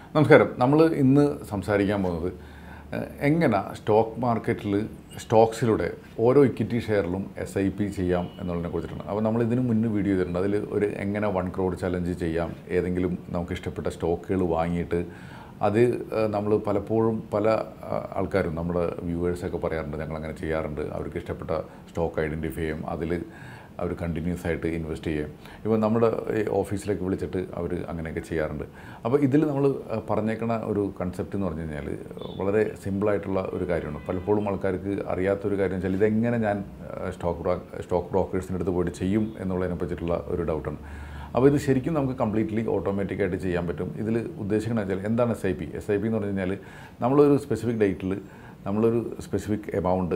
നമസ്കാരം നമ്മൾ ഇന്ന് സംസാരിക്കാൻ പോകുന്നത് ഏഹ്, എങ്ങനെ സ്റ്റോക്ക് മാർക്കറ്റിൽ സ്റ്റോക്സിലൂടെ ഓരോ ഇക്വിറ്റി ഷെയറിലും എസ് ഐ പി ചെയ്യാം എന്നുള്ളതിനെ കുറിച്ചിട്ടാണ് അപ്പോൾ നമ്മൾ ഇതിന് മുന്നേ വീഡിയോ ചെയ്തിട്ടുണ്ട് അതിൽ ഒരു എങ്ങനെ വൺ ക്രോഡ് ചലഞ്ച് ചെയ്യാം ഏതെങ്കിലും നമുക്ക് ഇഷ്ടപ്പെട്ട സ്റ്റോക്കുകൾ വാങ്ങിയിട്ട് അത് നമ്മൾ പലപ്പോഴും പല ആ, ആൾക്കാരും നമ്മുടെ വ്യൂവേഴ്സൊക്കെ പറയാറുണ്ട് ഞങ്ങൾ അങ്ങനെ ചെയ്യാറുണ്ട് അവർക്ക് ഇഷ്ടപ്പെട്ട സ്റ്റോക്ക് ഐഡൻറ്റിഫൈ ചെയ്യും അതിൽ അവർ കണ്ടിന്യൂസ് ആയിട്ട് ഇൻവെസ്റ്റ് ചെയ്യും ഇപ്പോൾ നമ്മുടെ ഈ ഓഫീസിലേക്ക് വിളിച്ചിട്ട് അവർ അങ്ങനെയൊക്കെ ചെയ്യാറുണ്ട് അപ്പോൾ ഇതിൽ നമ്മൾ പറഞ്ഞേക്കണ ഒരു കൺസെപ്റ്റ് എന്ന് പറഞ്ഞു കഴിഞ്ഞാൽ വളരെ സിമ്പിളായിട്ടുള്ള ഒരു കാര്യമാണ് പലപ്പോഴും ആൾക്കാർക്ക് അറിയാത്തൊരു കാര്യം വെച്ചാൽ ഇതെങ്ങനെ ഞാൻ സ്റ്റോക്ക് ബ്രോ സ്റ്റോക്ക് ബ്രോക്കേഴ്സിൻ്റെ അടുത്ത് പോയിട്ട് ചെയ്യും എന്നുള്ളതിനെ പറ്റിയിട്ടുള്ള ഒരു ഡൗട്ടാണ് അപ്പോൾ ഇത് ശരിക്കും നമുക്ക് കംപ്ലീറ്റ്ലി ഓട്ടോമാറ്റിക്കായിട്ട് ചെയ്യാൻ പറ്റും ഇതിൽ ഉദ്ദേശിക്കുന്നത് വെച്ചാൽ എന്താണ് S I P S I P എന്ന് പറഞ്ഞു കഴിഞ്ഞാൽ നമ്മളൊരു സ്പെസിഫിക് ഡേറ്റിൽ നമ്മളൊരു സ്പെസിഫിക് എമൗണ്ട്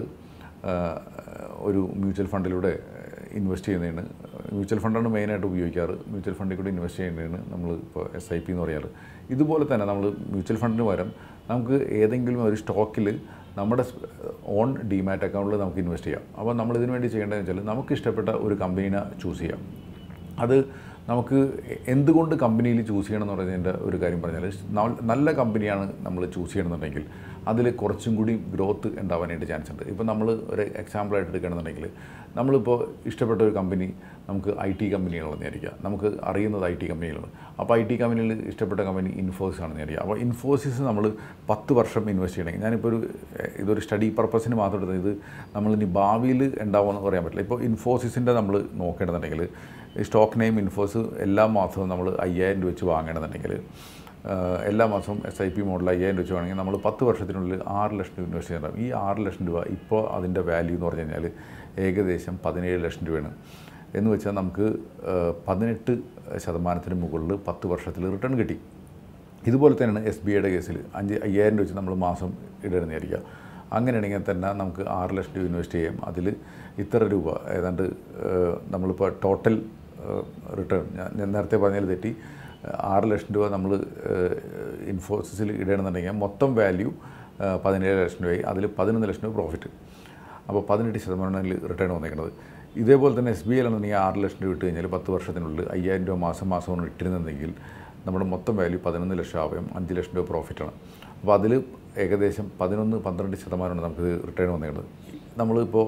ഒരു മ്യൂച്വൽ ഫണ്ടിലൂടെ ഇൻവെസ്റ്റ് ചെയ്യുന്നതിന് മ്യൂച്വൽ ഫണ്ടാണ് മെയിനായിട്ട് ഉപയോഗിക്കാറ് മ്യൂച്വൽ ഫണ്ടിൽ കൂടി ഇൻവെസ്റ്റ് ചെയ്യുന്നതിന് നമ്മൾ ഇപ്പോൾ എസ് ഐ പി എന്ന് പറയാറ് ഇതുപോലെ തന്നെ നമ്മൾ മ്യൂച്വൽ ഫണ്ടിന് പകരം നമുക്ക് ഏതെങ്കിലും ഒരു സ്റ്റോക്കിൽ നമ്മുടെ ഓൺ ഡിമാറ്റ് അക്കൗണ്ടിൽ നമുക്ക് ഇൻവെസ്റ്റ് ചെയ്യാം അപ്പോൾ നമ്മൾ ഇതിനു വേണ്ടി ചെയ്യേണ്ടതെന്ന് വെച്ചാൽ നമുക്ക് ഇഷ്ടപ്പെട്ട ഒരു കമ്പനീനെ ചൂസ് ചെയ്യാം അത് നമുക്ക് എന്തുകൊണ്ട് കമ്പനിയിൽ ചൂസ് ചെയ്യണം എന്ന് പറയുന്നതിൻ്റെ ഒരു കാര്യം പറഞ്ഞാൽ ന- നല്ല കമ്പനിയാണ് നമ്മൾ ചൂസ് ചെയ്യണമെന്നുണ്ടെങ്കിൽ അതിൽ കുറച്ചും കൂടി ഗ്രോത്ത് ഉണ്ടാവാനായിട്ട് ചാൻസ് ഉണ്ട് ഇപ്പോൾ നമ്മൾ ഒരു എക്സാമ്പിളായിട്ട് എടുക്കുകയാണെന്നുണ്ടെങ്കിൽ നമ്മളിപ്പോൾ ഇഷ്ടപ്പെട്ട ഒരു കമ്പനി നമുക്ക് ഐ ടി കമ്പനികളെന്ന് വിചാരിക്കുക നമുക്ക് അറിയുന്നത് ഐ ടി കമ്പനികളാണ് അപ്പോൾ ഐ ടി കമ്പനിയിൽ ഇഷ്ടപ്പെട്ട കമ്പനി ഇൻഫോസിസ് ആണെന്ന് വിചാരിക്കുക അപ്പോൾ ഇൻഫോസിസ് നമ്മൾ പത്ത് വർഷം ഇൻവെസ്റ്റ് ചെയ്യണമെങ്കിൽ ഞാനിപ്പോൾ ഒരു എഹ്, ഇതൊരു സ്റ്റഡി പർപ്പസിന് മാത്രം എടുത്തത് ഇത് നമ്മളിനി ഭാവിയിൽ ഉണ്ടാവുമെന്ന് പറയാൻ പറ്റില്ല ഇപ്പോൾ ഇൻഫോസിസിൻ്റെ നമ്മൾ നോക്കേണ്ടതുണ്ടെങ്കിൽ ഈ സ്റ്റോക്ക് നെയിം ഇൻഫോസ് എല്ലാ മാസവും നമ്മൾ അയ്യായിരം രൂപ വെച്ച് വാങ്ങണമെന്നുണ്ടെങ്കിൽ ആഹ്, എല്ലാ മാസവും എസ് ഐ പി മോഡൽ അയ്യായിരം രൂപ വെച്ച് വാങ്ങി നമ്മൾ പത്ത് വർഷത്തിനുള്ളിൽ ആറ് ലക്ഷം രൂപ ഇൻവെസ്റ്റ് ചെയ്യണം ഈ ആറ് ലക്ഷം രൂപ ഇപ്പോൾ അതിൻ്റെ വാല്യൂ എന്ന് പറഞ്ഞു കഴിഞ്ഞാൽ ഏകദേശം പതിനേഴ് ലക്ഷം രൂപയാണ് എന്ന് വെച്ചാൽ നമുക്ക് ആഹ്, പതിനെട്ട് ശതമാനത്തിന് മുകളിൽ പത്ത് വർഷത്തിൽ റിട്ടേൺ കിട്ടി ഇതുപോലെ തന്നെയാണ് എസ് ബി ഐയുടെ കേസിൽ അഞ്ച് അയ്യായിരം രൂപ വെച്ച് നമ്മൾ മാസം ഇടുന്നതായിരിക്കുക അങ്ങനെയാണെങ്കിൽ തന്നെ നമുക്ക് ആറ് ലക്ഷം രൂപ ഇൻവെസ്റ്റ് ചെയ്യാം അതിൽ ഇത്ര രൂപ ഏതാണ്ട് ഏഹ്, നമ്മളിപ്പോൾ ടോട്ടൽ റിട്ടേൺ ഞാൻ ഞാൻ നേരത്തെ പറഞ്ഞതിൽ തെറ്റി ഏഹ്, ആറ് ലക്ഷം രൂപ നമ്മൾ ഇൻഫോസിസിൽ ഇടണമെന്നുണ്ടെങ്കിൽ മൊത്തം വാല്യൂ പതിനേഴ് ലക്ഷം രൂപയായി അതിൽ പതിനൊന്ന് ലക്ഷം രൂപ പ്രോഫിറ്റ് അപ്പോൾ പതിനെട്ട് ശതമാനത്തിൽ റിട്ടേൺ വന്നേക്കുന്നത് ഇതേപോലെ തന്നെ എസ് ബി ഐയിലാണെന്നുണ്ടെങ്കിൽ ആറ് ലക്ഷം രൂപ ഇട്ട് കഴിഞ്ഞാൽ പത്ത് വർഷത്തിനുള്ളിൽ അയ്യായിരം രൂപ മാസം മാസമാണ് ഇട്ടിരുന്നെങ്കിൽ നമ്മുടെ മൊത്തം വാല്യൂ പതിനൊന്ന് ലക്ഷം ആവുകയും അഞ്ച് ലക്ഷം രൂപ പ്രോഫിറ്റാണ് അപ്പോൾ അതിൽ ഏകദേശം പതിനൊന്ന് പന്ത്രണ്ട് ശതമാനമാണ് നമുക്ക് റിട്ടേൺ വന്നേക്കുന്നത് നമ്മളിപ്പോൾ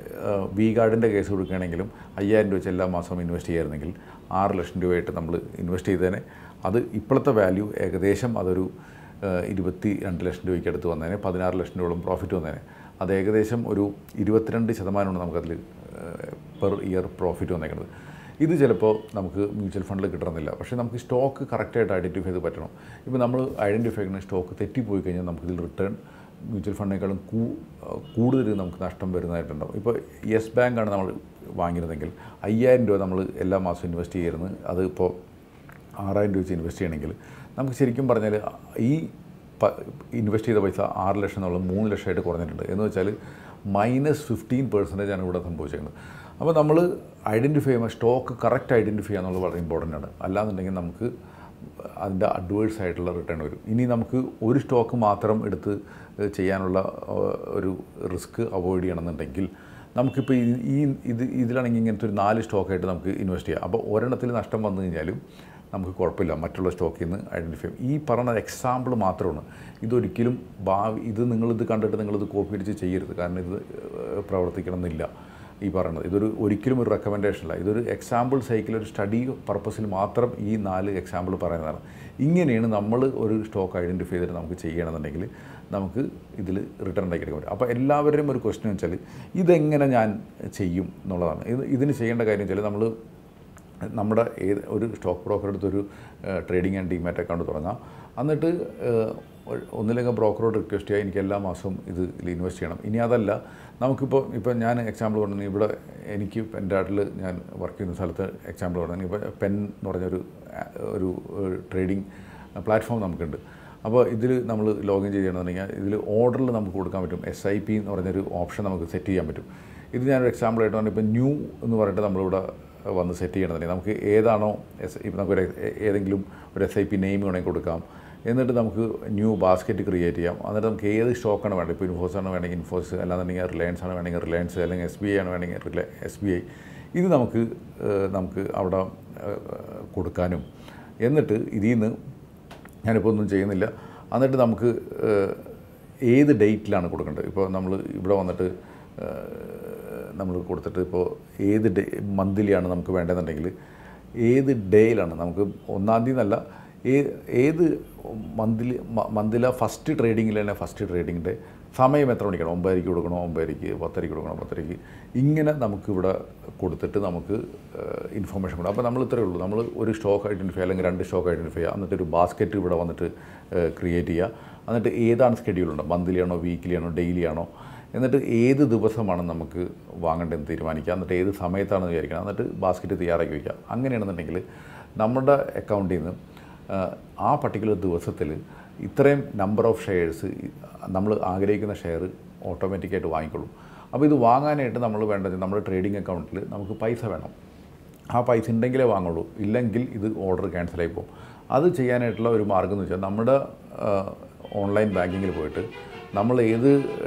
വി ഗാർഡിൻ്റെ കേസ് കൊടുക്കുകയാണെങ്കിലും അയ്യായിരം രൂപ വെച്ച് എല്ലാ മാസവും ഇൻവെസ്റ്റ് ചെയ്യായിരുന്നെങ്കിൽ ആറ് ലക്ഷം രൂപയായിട്ട് നമ്മൾ ഇൻവെസ്റ്റ് ചെയ്തതിനെ അത് ഇപ്പോഴത്തെ വാല്യൂ ഏകദേശം അതൊരു ഏഹ്, ഇരുപത്തി രണ്ട് ലക്ഷം രൂപയ്ക്ക് അടുത്ത് വന്നതിന് പതിനാറ് ലക്ഷം രൂപയോളം പ്രോഫിറ്റ് വന്നതിന് അത് ഏകദേശം ഒരു ഇരുപത്തിരണ്ട് ശതമാനമാണ് നമുക്കതിൽ പെർ ഇയർ പ്രോഫിറ്റ് വന്നേക്കുന്നത് ഇത് ചിലപ്പോൾ നമുക്ക് മ്യൂച്വൽ ഫണ്ടിൽ കിട്ടണമെന്നില്ല പക്ഷേ നമുക്ക് സ്റ്റോക്ക് കറക്റ്റായിട്ട് ഐഡൻറ്റിഫൈ ചെയ്ത് പറ്റണം ഇപ്പോൾ നമ്മൾ ഐഡൻറ്റിഫൈ ചെയ്യുന്ന സ്റ്റോക്ക് തെറ്റിപ്പോയി കഴിഞ്ഞാൽ നമുക്കിതിൽ റിട്ടേൺ മ്യൂച്വൽ ഫണ്ടിനേക്കാളും കൂ കൂടുതൽ നമുക്ക് നഷ്ടം വരുന്നതായിട്ടുണ്ടാവും ഇപ്പോൾ യെസ് ബാങ്കാണ് നമ്മൾ വാങ്ങിയിരുന്നെങ്കിൽ അയ്യായിരം രൂപ നമ്മൾ എല്ലാ മാസവും ഇൻവെസ്റ്റ് ചെയ്യുന്നത് അത് ഇപ്പോൾ ആറായിരം രൂപ വെച്ച് ഇൻവെസ്റ്റ് ചെയ്യണമെങ്കിൽ നമുക്ക് ശരിക്കും പറഞ്ഞാൽ ഈ ഇൻവെസ്റ്റ് ചെയ്ത പൈസ ആറ് ലക്ഷം എന്നുള്ളത് മൂന്ന് ലക്ഷമായിട്ട് കുറഞ്ഞിട്ടുണ്ട് എന്ന് വെച്ചാൽ മൈനസ് ഫിഫ്റ്റീൻ പെർസെൻറ്റേജ് ആണ് ഇവിടെ സംഭവിച്ചിരിക്കുന്നത് അപ്പോൾ നമ്മൾ ഐഡൻറ്റിഫൈ ചെയ്യുമ്പോൾ സ്റ്റോക്ക് കറക്റ്റ് ഐഡൻറ്റിഫൈ ചെയ്യുക എന്നുള്ളത് വളരെ ഇമ്പോർട്ടൻ്റ് ആണ് അല്ലാന്നുണ്ടെങ്കിൽ നമുക്ക് അതിൻ്റെ അഡ്വേഴ്സ് ആയിട്ടുള്ള റിട്ടേൺ വരും ഇനി നമുക്ക് ഒരു സ്റ്റോക്ക് മാത്രം എടുത്ത് ചെയ്യാനുള്ള ഏഹ്, ഒരു റിസ്ക് അവോയ്ഡ് ചെയ്യണമെന്നുണ്ടെങ്കിൽ നമുക്കിപ്പോൾ ഈ ഈ- ഇത് ഇതിലാണെങ്കിൽ ഇങ്ങനത്തെ ഒരു നാല് സ്റ്റോക്കായിട്ട് നമുക്ക് ഇൻവെസ്റ്റ് ചെയ്യാം അപ്പോൾ ഒരെണ്ണത്തിൽ നഷ്ടം വന്നു കഴിഞ്ഞാലും നമുക്ക് കുഴപ്പമില്ല മറ്റുള്ള സ്റ്റോക്കിൽ നിന്ന് ഐഡൻറ്റിഫൈ ചെയ്യും ഈ പറഞ്ഞ എക്സാമ്പിൾ മാത്രമാണ് ഇതൊരിക്കലും ഭാവി ഇത് നിങ്ങളിത് കണ്ടിട്ട് നിങ്ങളിത് കോപ്പി അടിച്ച് ചെയ്യരുത് കാരണം ഇത് ഏഹ്, പ്രവർത്തിക്കണം എന്നില്ല ഈ പറയുന്നത് ഇതൊരു ഒരിക്കലും ഒരു റെക്കമെൻഡേഷൻ അല്ല ഇതൊരു എക്സാമ്പിൾ സൈക്കിൾ ഒരു സ്റ്റഡി പർപ്പസിൽ മാത്രം ഈ നാല് എക്സാമ്പിൾ പറയുന്നതാണ് ഇങ്ങനെയാണ് നമ്മൾ ഒരു സ്റ്റോക്ക് ഐഡൻറ്റിഫൈ ചെയ്തിട്ട് നമുക്ക് ചെയ്യണമെന്നുണ്ടെങ്കിൽ നമുക്ക് ഇതിൽ റിട്ടേൺ ഉണ്ടാക്കിയെടുക്കാൻ പറ്റും അപ്പോൾ എല്ലാവരുടെയും ഒരു ക്വസ്റ്റൻ വെച്ചാൽ ഇതെങ്ങനെ ഞാൻ ചെയ്യും എന്നുള്ളതാണ് ഇത് ഇതിന് ചെയ്യേണ്ട കാര്യം വെച്ചാൽ നമ്മൾ നമ്മുടെ ഏത് ഒരു സ്റ്റോക്ക് ബ്രോക്കർ അടുത്തൊരു ട്രേഡിംഗ് ആൻഡ് ഡിമാറ്റ് അക്കൗണ്ട് തുടങ്ങാം എന്നിട്ട് ഏഹ്, ഒ- ഒന്നില്ലെങ്കിൽ ബ്രോക്കറോട് റിക്വസ്റ്റ് ചെയ്യാം എനിക്ക് എല്ലാ മാസവും ഇത് ഇൻവെസ്റ്റ് ചെയ്യണം ഇനി അതല്ല നമുക്കിപ്പോൾ ഇപ്പോൾ ഞാൻ എക്സാമ്പിൾ പറഞ്ഞു ഇവിടെ എനിക്ക് എൻ്റെ നാട്ടിൽ ഞാൻ വർക്ക് ചെയ്യുന്ന സ്ഥലത്ത് എക്സാമ്പിൾ പറഞ്ഞു ഇപ്പോൾ പെൻ എന്ന് പറഞ്ഞൊരു ആ, ഒരു ട്രേഡിംഗ് പ്ലാറ്റ്ഫോം നമുക്കുണ്ട് അപ്പോൾ ഇതിൽ നമ്മൾ ലോഗിൻ ചെയ്യണമെന്നുണ്ടെങ്കിൽ ഇതിൽ ഓർഡറിൽ നമുക്ക് കൊടുക്കാൻ പറ്റും എസ് ഐ പി എന്ന് പറഞ്ഞൊരു ഓപ്ഷൻ നമുക്ക് സെറ്റ് ചെയ്യാൻ പറ്റും ഇത് ഞാനൊരു എക്സാമ്പിൾ ആയിട്ട് പറഞ്ഞു ഇപ്പോൾ ന്യൂ എന്ന് പറഞ്ഞിട്ട് നമ്മളിവിടെ വന്ന് സെറ്റ് ചെയ്യണമെന്നുണ്ടെങ്കിൽ നമുക്ക് ഏതാണോ എസ് ഇപ്പം നമുക്കൊരു ഏ- ഏതെങ്കിലും ഒരു എസ് ഐ പി നെയിം വേണമെങ്കിൽ കൊടുക്കാം എന്നിട്ട് നമുക്ക് ന്യൂ ബാസ്ക്കറ്റ് ക്രിയേറ്റ് ചെയ്യാം എന്നിട്ട് നമുക്ക് ഏത് സ്റ്റോക്കാണ് വേണ്ടത് ഇപ്പോൾ ഇൻഫോസ് ആണ് വേണമെങ്കിൽ ഇൻഫോസ് അല്ലാന്നുണ്ടെങ്കിൽ റിലയൻസ് ആണ് വേണമെങ്കിൽ റിലയൻസ് അല്ലെങ്കിൽ എസ് ബി ഐ ആണ് വേണമെങ്കിൽ റിലയ എസ് ബി ഐ ഇത് നമുക്ക് ഏഹ്, നമുക്ക് അവിടെ ഏഹ്, കൊടുക്കാനും എന്നിട്ട് ഇതിൽ നിന്ന് ഞാനിപ്പോൾ ഒന്നും ചെയ്യുന്നില്ല എന്നിട്ട് നമുക്ക് ഏഹ്, ഏത് ഡേറ്റിലാണ് കൊടുക്കേണ്ടത് ഇപ്പോൾ നമ്മൾ ഇവിടെ വന്നിട്ട് നമ്മൾ കൊടുത്തിട്ട് ഇപ്പോൾ ഏത് ഡേ മന്ത്ലിയാണ് നമുക്ക് വേണ്ടതെന്നുണ്ടെങ്കിൽ ഏത് ഡേയിലാണ് നമുക്ക് ഒന്നാം തീയതി എന്നല്ല ഏ ഏത് മന്ത്ലി മന്തില ഫസ്റ്റ് ട്രേഡിങ്ങിൽ തന്നെ ഫസ്റ്റ് ട്രേഡിംഗ് ഡേ സമയം എത്ര മണിക്കാണ് ഒമ്പതരയ്ക്ക് കൊടുക്കണോ ഒമ്പതരയ്ക്ക് പത്തരയ്ക്ക് കൊടുക്കണോ പത്തരയ്ക്ക് ഇങ്ങനെ നമുക്കിവിടെ കൊടുത്തിട്ട് നമുക്ക് ഇൻഫർമേഷൻ കൊടുക്കും അപ്പോൾ നമ്മൾ ഇത്രയേ ഉള്ളൂ നമ്മൾ ഒരു സ്റ്റോക്ക് ഐഡൻറ്റിഫൈ അല്ലെങ്കിൽ രണ്ട് സ്റ്റോക്ക് ഐഡൻറ്റിഫൈ ചെയ്യുക എന്നിട്ട് ഒരു ബാസ്ക്കറ്റ് ഇവിടെ വന്നിട്ട് ക്രിയേറ്റ് ചെയ്യുക എന്നിട്ട് ഏതാണ് ഷെഡ്യൂൾ ഉണ്ട് മന്ത്ലി ആണോ വീക്ക്ലി ആണോ ഡെയിലി ആണോ എന്നിട്ട് ഏത് ദിവസമാണ് നമുക്ക് വാങ്ങേണ്ടതെന്ന് തീരുമാനിക്കുക എന്നിട്ട് ഏത് സമയത്താണെന്ന് വിചാരിക്കണം എന്നിട്ട് ബാസ്ക്കറ്റ് തയ്യാറാക്കി വയ്ക്കുക അങ്ങനെയാണെന്നുണ്ടെങ്കിൽ നമ്മുടെ അക്കൗണ്ടിൽ നിന്ന് ആ പർട്ടിക്കുലർ ദിവസത്തിൽ ഇത്രയും നമ്പർ ഓഫ് ഷെയർസ് നമ്മൾ ആഗ്രഹിക്കുന്ന ഷെയർ ഓട്ടോമാറ്റിക്കായിട്ട് വാങ്ങിക്കൊള്ളും അപ്പോൾ ഇത് വാങ്ങാനായിട്ട് നമ്മൾ വേണ്ടത് നമ്മുടെ ട്രേഡിംഗ് അക്കൗണ്ടിൽ നമുക്ക് പൈസ വേണം ആ പൈസ ഉണ്ടെങ്കിലേ വാങ്ങുള്ളൂ ഇല്ലെങ്കിൽ ഇത് ഓർഡർ ക്യാൻസലായി പോകും അത് ചെയ്യാനായിട്ടുള്ള ഒരു മാർഗ്ഗം എന്ന് വെച്ചാൽ നമ്മുടെ ഓൺലൈൻ ബാങ്കിങ്ങിൽ പോയിട്ട് നമ്മൾ ഏത്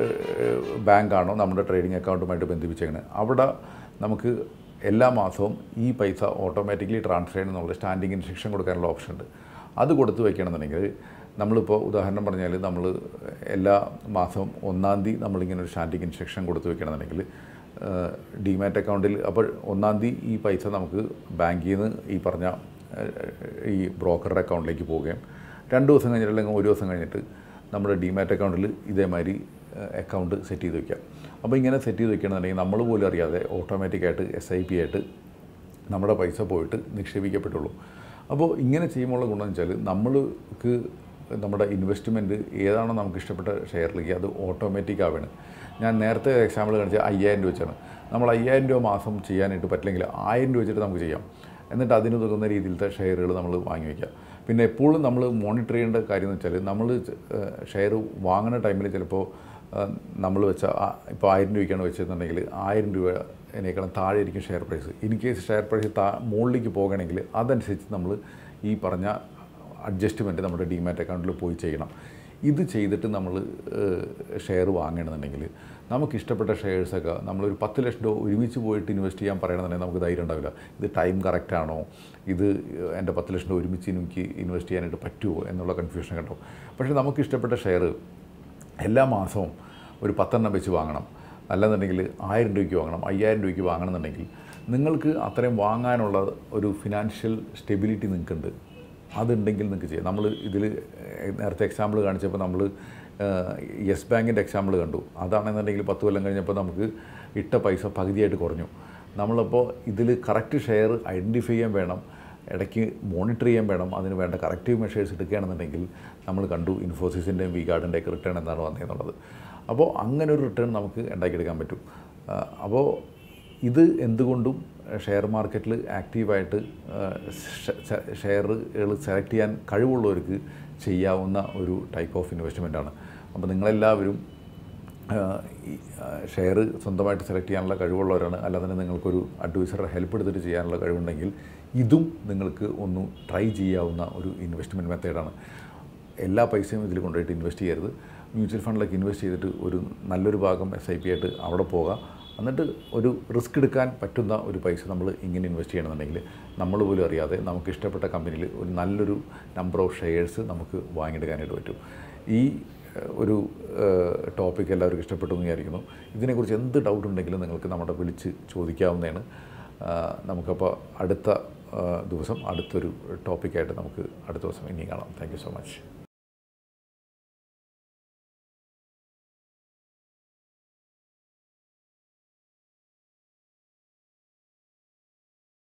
ബാങ്കാണോ നമ്മുടെ ട്രേഡിംഗ് അക്കൗണ്ടുമായിട്ട് ബന്ധിപ്പിച്ചേക്കുന്നത് അവിടെ നമുക്ക് എല്ലാ മാസവും ഈ പൈസ ഓട്ടോമാറ്റിക്കലി ട്രാൻസ്ഫർ ചെയ്യണമെന്നുള്ള സ്റ്റാൻഡിങ് ഇൻസ്ട്രക്ഷൻ കൊടുക്കാനുള്ള ഓപ്ഷൻ ഉണ്ട് അത് കൊടുത്തു വയ്ക്കണമെന്നുണ്ടെങ്കിൽ നമ്മളിപ്പോൾ ഉദാഹരണം പറഞ്ഞാൽ നമ്മൾ എല്ലാ മാസവും ഒന്നാം തീയതി നമ്മളിങ്ങനെ ഒരു സ്റ്റാൻഡിങ് ഇൻസ്ട്രക്ഷൻ കൊടുത്തു വയ്ക്കണമെന്നുണ്ടെങ്കിൽ ഡിമാറ്റ് അക്കൗണ്ടിൽ അപ്പോൾ ഒന്നാം തീയതി ഈ പൈസ നമുക്ക് ബാങ്കിൽ നിന്ന് ഈ പറഞ്ഞ ഏഹ്, ഈ ബ്രോക്കറുടെ അക്കൗണ്ടിലേക്ക് പോവുകയും രണ്ട് ദിവസം കഴിഞ്ഞിട്ട് അല്ലെങ്കിൽ ഒരു ദിവസം കഴിഞ്ഞിട്ട് നമ്മുടെ ഡിമാറ്റ് അക്കൗണ്ടിൽ ഇതേമാതിരി അക്കൗണ്ട് സെറ്റ് ചെയ്ത് വയ്ക്കാം അപ്പോൾ ഇങ്ങനെ സെറ്റ് ചെയ്ത് വെക്കണമെന്നുണ്ടെങ്കിൽ നമ്മൾ പോലും അറിയാതെ ഓട്ടോമാറ്റിക്കായിട്ട് എസ് ഐ പി ആയിട്ട് നമ്മുടെ പൈസ പോയിട്ട് നിക്ഷേപിക്കപ്പെട്ടുള്ളൂ അപ്പോൾ ഇങ്ങനെ ചെയ്യുമ്പോൾ ഉള്ള ഗുണം എന്ന് വെച്ചാൽ നമ്മൾക്ക് നമ്മുടെ ഇൻവെസ്റ്റ്മെൻറ്റ് ഏതാണോ നമുക്ക് ഇഷ്ടപ്പെട്ട ഷെയറിലേക്ക് അത് ഓട്ടോമാറ്റിക് ആവുകയാണ് ഞാൻ നേരത്തെ എക്സാമ്പിൾ കാണിച്ച അയ്യായിരം രൂപ വെച്ചാണ് നമ്മൾ അയ്യായിരം രൂപ മാസം ചെയ്യാനായിട്ട് പറ്റില്ലെങ്കിൽ ആയിരം രൂപ വെച്ചിട്ട് നമുക്ക് ചെയ്യാം എന്നിട്ട് അതിന് ഉതകുന്ന രീതിയിലത്തെ ഷെയറുകൾ നമ്മൾ വാങ്ങി വയ്ക്കുക പിന്നെ എപ്പോഴും നമ്മൾ മോണിറ്റർ ചെയ്യേണ്ട കാര്യം എന്ന് വെച്ചാൽ നമ്മൾ ഷെയർ വാങ്ങുന്ന ടൈമിൽ ചിലപ്പോൾ നമ്മൾ വെച്ച ആ- ഇപ്പോൾ ആയിരം രൂപയ്ക്കാണ് വെച്ചതെന്നുണ്ടെങ്കിൽ ആയിരം രൂപ അതിനേക്കാളും താഴെ ആയിരിക്കും share price in case share price താ മുകളിലേക്ക് പോകണമെങ്കിൽ അതനുസരിച്ച് നമ്മൾ ഈ പറഞ്ഞ അഡ്ജസ്റ്റ്മെൻറ്റ് നമ്മുടെ ഡിമാറ്റ് അക്കൗണ്ടിൽ പോയി ചെയ്യണം ഇത് ചെയ്തിട്ട് നമ്മൾ ഷെയർ വാങ്ങണമെന്നുണ്ടെങ്കിൽ നമുക്ക് ഇഷ്ടപ്പെട്ട ഷെയർസൊക്കെ നമ്മളൊരു പത്ത് ലക്ഷം രൂപ ഒരുമിച്ച് പോയിട്ട് ഇൻവെസ്റ്റ് ചെയ്യാൻ പറയണമെന്നുണ്ടെങ്കിൽ നമുക്ക് ധൈര്യം ഉണ്ടാവില്ല ഇത് ടൈം കറക്റ്റ് ആണോ ഇത് എൻ്റെ പത്ത് ലക്ഷം രൂപ ഒരുമിച്ച് എനിക്ക് ഇൻവെസ്റ്റ് ചെയ്യാനായിട്ട് പറ്റുമോ എന്നുള്ള കൺഫ്യൂഷൻ കേട്ടോ പക്ഷേ നമുക്ക് ഇഷ്ടപ്പെട്ട ഷെയർ എല്ലാ മാസവും ഒരു പത്തെണ്ണം വെച്ച് വാങ്ങണം അല്ലെന്നുണ്ടെങ്കിൽ ആയിരം രൂപയ്ക്ക് വാങ്ങണം അയ്യായിരം രൂപയ്ക്ക് വാങ്ങണമെന്നുണ്ടെങ്കിൽ നിങ്ങൾക്ക് അത്രയും വാങ്ങാനുള്ള ഒരു ഫിനാൻഷ്യൽ സ്റ്റെബിലിറ്റി നിങ്ങൾക്കുണ്ട് അതുണ്ടെങ്കിൽ നിങ്ങൾക്ക് ചെയ്യാം നമ്മൾ ഇതിൽ നേരത്തെ എക്സാമ്പിൾ കാണിച്ചപ്പോൾ നമ്മൾ യെസ് ബാങ്കിൻ്റെ എക്സാമ്പിൾ കണ്ടു അതാണെന്നുണ്ടെങ്കിൽ പത്ത് കൊല്ലം കഴിഞ്ഞപ്പോൾ നമുക്ക് ഇട്ട പൈസ പകുതിയായിട്ട് കുറഞ്ഞു നമ്മളപ്പോൾ ഇതിൽ കറക്റ്റ് ഷെയർ ഐഡൻറ്റിഫൈ ചെയ്യാൻ വേണം ഇടയ്ക്ക് മോണിറ്റർ ചെയ്യാൻ വേണം അതിന് വേണ്ട കറക്റ്റീവ് മെഷേഴ്സ് എടുക്കുകയാണെന്നുണ്ടെങ്കിൽ നമ്മൾ കണ്ടു ഇൻഫോസിസിൻ്റെയും വി ഗാർഡിൻ്റെയൊക്കെ റിട്ടേൺ എന്താണ് വന്നതെന്നുള്ളത് അപ്പോൾ അങ്ങനെ ഒരു റിട്ടേൺ നമുക്ക് ഉണ്ടാക്കിയെടുക്കാൻ പറ്റും ആ, അപ്പോൾ ഇത് എന്തുകൊണ്ടും ഷെയർ മാർക്കറ്റിൽ ആക്റ്റീവായിട്ട് ഷെയറുകൾ സെലക്ട് ചെയ്യാൻ കഴിവുള്ളവർക്ക് ചെയ്യാവുന്ന ഒരു ടൈപ്പ് ഓഫ് ഇൻവെസ്റ്റ്മെൻറ്റാണ് അപ്പോൾ നിങ്ങളെല്ലാവരും ഷെയർ സ്വന്തമായിട്ട് സെലക്ട് ചെയ്യാനുള്ള കഴിവുള്ളവരാണ് അല്ലാതെ നിങ്ങൾക്കൊരു അഡ്വൈസറുടെ ഹെൽപ്പ് എടുത്തിട്ട് ചെയ്യാനുള്ള കഴിവുണ്ടെങ്കിൽ ഇതും നിങ്ങൾക്ക് ഒന്ന് ട്രൈ ചെയ്യാവുന്ന ഒരു ഇൻവെസ്റ്റ്മെൻറ്റ് മെത്തേഡാണ് എല്ലാ പൈസയും ഇതിൽ കൊണ്ടുപോയിട്ട് ഇൻവെസ്റ്റ് ചെയ്യരുത് മ്യൂച്വൽ ഫണ്ടിലൊക്കെ ഇൻവെസ്റ്റ് ചെയ്തിട്ട് ഒരു നല്ലൊരു ഭാഗം എസ് ഐ പി ആയിട്ട് അവിടെ പോകാം എന്നിട്ട് ഒരു റിസ്ക് എടുക്കാൻ പറ്റുന്ന ഒരു പൈസ നമ്മൾ ഇങ്ങനെ ഇൻവെസ്റ്റ് ചെയ്യണമെന്നുണ്ടെങ്കിൽ നമ്മൾ പോലും അറിയാതെ നമുക്ക് ഇഷ്ടപ്പെട്ട കമ്പനിയിൽ ഒരു നല്ലൊരു നമ്പർ ഓഫ് ഷെയർസ് നമുക്ക് വാങ്ങിയെടുക്കാനായിട്ട് പറ്റും ഈ ഏഹ്, ഒരു ടോപ്പിക് എല്ലാവർക്കും ഇഷ്ടപ്പെട്ടു എന്ന് വിചാരിക്കുന്നു ഇതിനെക്കുറിച്ച് എന്ത് ഡൗട്ട് ഉണ്ടെങ്കിലും നിങ്ങൾക്ക് നമ്മുടെ വിളിച്ച് ചോദിക്കാവുന്നതാണ് ആഹ്, നമുക്കപ്പോൾ അടുത്ത ആഹ്, ദിവസം അടുത്തൊരു ടോപ്പിക്കായിട്ട് നമുക്ക് അടുത്ത ദിവസം ഇനി കാണാം താങ്ക് യു സോ മച്ച്